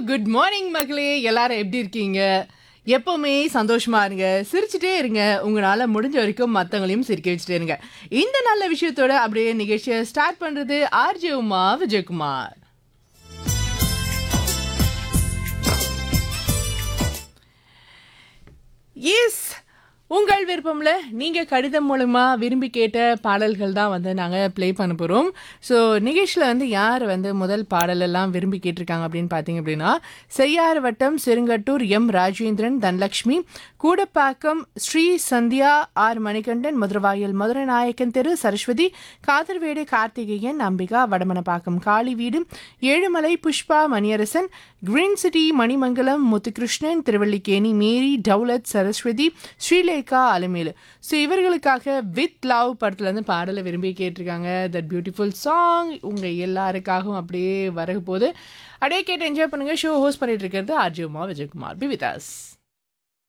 good morning மக்களே எல்லாரும் எப்படி இருக்கீங்க எப்பவுமே சந்தோஷமா இருங்க சிரிச்சுட்டே இருங்க உங்களால முடிஞ்ச வரைக்கும் மற்றவங்களையும் சிரிக்க வச்சுட்டே இருங்க இந்த நல்ல விஷயத்தோட அப்படியே நிகழ்ச்சியை ஸ்டார்ட் பண்றது ஆர்ஜே உமா விஜயகுமார் எஸ் உங்கள் விருப்பம்ல நீங்கள் கடிதம் மூலமா விரும்பி கேட்ட பாடல்கள் தான் வந்து நாங்கள் ப்ளே பண்ண போகிறோம் ஸோ நிகழ்ச்சியில் வந்து யார் வந்து முதல் பாடலெல்லாம் விரும்பி கேட்டிருக்காங்க அப்படின்னு பார்த்தீங்க அப்படின்னா செய்யாறு வட்டம் செருங்கட்டூர் எம் ராஜேந்திரன் தனலக்ஷ்மி கூடப்பாக்கம் ஸ்ரீ சந்தியா ஆர் மணிகண்டன் மதுரவாயல் மதுரை நாயக்கன் தெரு சரஸ்வதி காதர்வேடு கார்த்திகேயன் அம்பிகா வடமனப்பாக்கம் காளி வீடு Ezhumalai Pushpa Maniarasan green city Manimangalam Muthukrishnan Thiruvallikeni Mary Dowlath Saraswathi Srilekha Alamelu so இவர்களுக்காக வித் லவ் படத்துலேருந்து பாடலை விரும்பி கேட்டிருக்காங்க தட் பியூட்டிஃபுல் சாங் உங்கள் எல்லாருக்காகவும் அப்படியே வரக போது அப்படியே கேட்டு என்ஜாய் பண்ணுங்கள் ஷோ ஹோஸ்ட் பண்ணிட்டு இருக்கிறது RG Uma Vijayakumar be with as